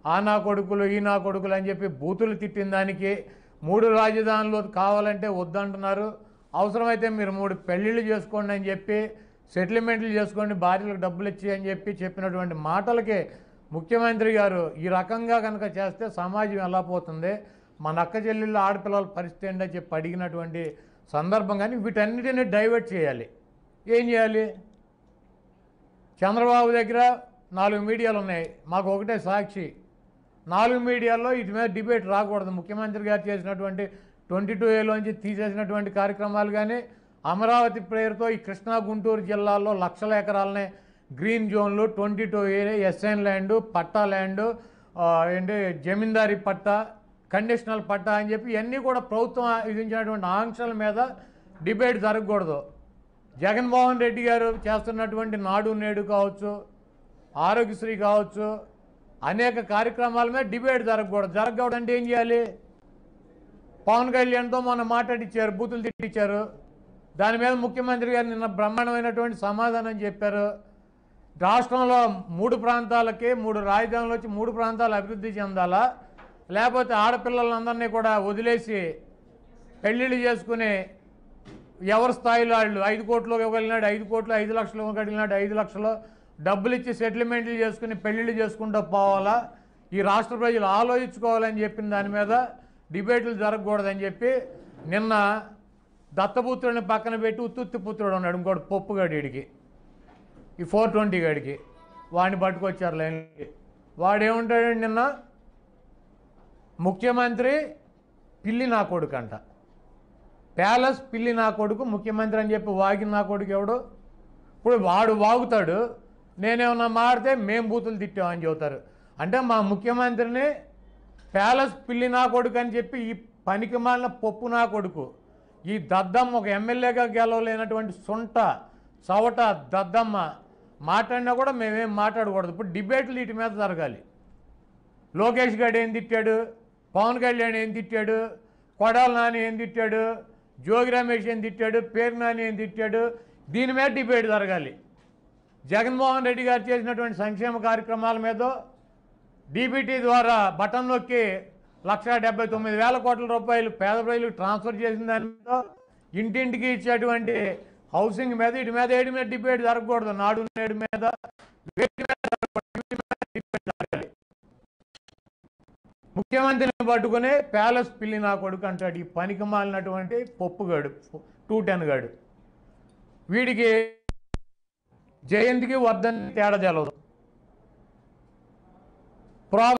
ఆ నా కొడుకులు ఈ నా కొడుకులు అని చెప్పి బూతులు తిట్టిన దానికి మూడు రాజధానులు కావాలంటే వద్దంటున్నారు అవసరమైతే మీరు మూడు పెళ్ళిళ్ళు చేసుకోండి అని చెప్పి సెటిల్మెంట్లు చేసుకోండి భార్యలకు డబ్బులు ఇచ్చి అని చెప్పి చెప్పినటువంటి మాటలకే ముఖ్యమంత్రి గారు ఈ రకంగా కనుక చేస్తే సమాజం ఎలా పోతుంది మన అక్క చెల్లెళ్ళు ఆడపిల్లల పరిస్థితి ఏంటని చెప్పి అడిగినటువంటి సందర్భం కానీ వీటన్నిటిని డైవర్ట్ చేయాలి ఏం చేయాలి చంద్రబాబు దగ్గర నాలుగు మీడియాలు ఉన్నాయి మాకు ఒకటే సాక్షి నాలుగు మీడియాల్లో ఇటు మీద డిబేట్ రాకూడదు ముఖ్యమంత్రి గారు చేసినటువంటి ట్వంటీ టూ ఏలోంచి తీసేసినటువంటి కార్యక్రమాలు కానీ అమరావతి పేరుతో ఈ కృష్ణా గుంటూరు జిల్లాల్లో లక్షల ఎకరాలనే గ్రీన్ జోన్లు twenty two A SN land పట్టా ల్యాండ్ ఆ, ఏంటి జమీందారీ పట్టా కండిషనల్ పట్టా అని చెప్పి ఇవన్నీ కూడా ప్రభుత్వం విధించినటువంటి ఆంక్షల మీద డిబేట్ జరగకూడదు జగన్మోహన్ రెడ్డి గారు చేస్తున్నటువంటి నాడు నేడు కావచ్చు ఆరోగ్యశ్రీ కావచ్చు అనేక కార్యక్రమాల మీద డిబేట్ జరగకూడదు జరగకూడదు అంటే ఏం చేయాలి పవన్ కళ్యాణ్తో మొన్న మాట్లాడిచ్చారు బూతులు తిట్టించారు దాని మీద ముఖ్యమంత్రి గారు నిన్న బ్రహ్మాండమైనటువంటి సమాధానం చెప్పారు రాష్ట్రంలో మూడు ప్రాంతాలకి మూడు రాజధానులు వచ్చి మూడు ప్రాంతాలు అభివృద్ధి చెందాలా లేకపోతే ఆడపిల్లలందరినీ కూడా వదిలేసి పెళ్ళిళ్ళు చేసుకుని ఎవరి స్థాయిలో వాళ్ళు ఐదు కోట్లు ఇవ్వగలిగినాడు ఐదు కోట్లు ఐదు లక్షలు ఇవ్వగలిగినాడు ఐదు లక్షలు డబ్బులు ఇచ్చి సెటిల్మెంట్లు చేసుకుని పెళ్ళిళ్ళు చేసుకుంటూ పోవాలా ఈ రాష్ట్ర ప్రజలు ఆలోచించుకోవాలని చెప్పిన దాని మీద డిబేట్లు జరగకూడదని చెప్పి నిన్న దత్తపుత్రుడిని పక్కన పెట్టి ఉత్తుత్తి పుత్రుడు ఉన్నాడు ఇంకోటి పప్పుగాడు వీడికి ఈ ఫోర్ ట్వంటీ గాడికి వాడిని పట్టుకొచ్చారు లైన్కి వాడేముంటాడండి నిన్న ముఖ్యమంత్రి పిల్లి నా కొడుకు అంట ప్యాలెస్ పిల్లి నా కొడుకు ముఖ్యమంత్రి అని చెప్పి వాగి నా కొడుకు ఎవడు ఇప్పుడు వాడు వాగుతాడు నేనేమన్నా మారితే మేం బూతులు తిట్టామని చెబుతారు అంటే మా ముఖ్యమంత్రిని ప్యాలెస్ పిల్లి నా కొడుకు అని చెప్పి ఈ పనికి మాలిన పప్పు నా కొడుకు ఈ దద్దమ్మ ఒక ఎమ్మెల్యేగా గెలవలేనటువంటి సొంట చవట దద్దమ్మ మాట్లాడినా కూడా మేమేం మాట్లాడకూడదు ఇప్పుడు డిబేట్లు వీటి మీద జరగాలి లోకేష్ గారు ఏం తిట్టాడు పవన్ కళ్యాణ్ ఏం తిట్టాడు కొడాల నాని ఏం తిట్టాడు జోగి రమేష్ ఏం తిట్టాడు పేరు నాని ఏం తిట్టాడు దీని మీద డిబేట్ జరగాలి జగన్మోహన్ రెడ్డి గారు చేసినటువంటి సంక్షేమ కార్యక్రమాల మీద డీబీటీ ద్వారా బటన్ నొక్కి లక్ష డెబ్బై తొమ్మిది వేల కోట్ల రూపాయలు పేద ప్రజలకు ట్రాన్స్ఫర్ చేసిన దాని మీద ఇంటింటికి ఇచ్చేటువంటి హౌసింగ్ మీద ఇటు మీద ఏడు మీద డిబేట్ జరగకూడదు నాడు నేడు మీద వేటి మీద జరగకూడదు. వీటి మీద డిబేట్ జరగాలి ముఖ్యమంత్రిని పట్టుకుని ప్యాలెస్ పిల్లి నా కొడుకు అంటాడు ఈ పనికి మాలినటువంటి పప్పుగాడు టూ టెన్ గాడు వీడికి జయంతికి వర్ధన్ తేడా తెలవదు ప్రా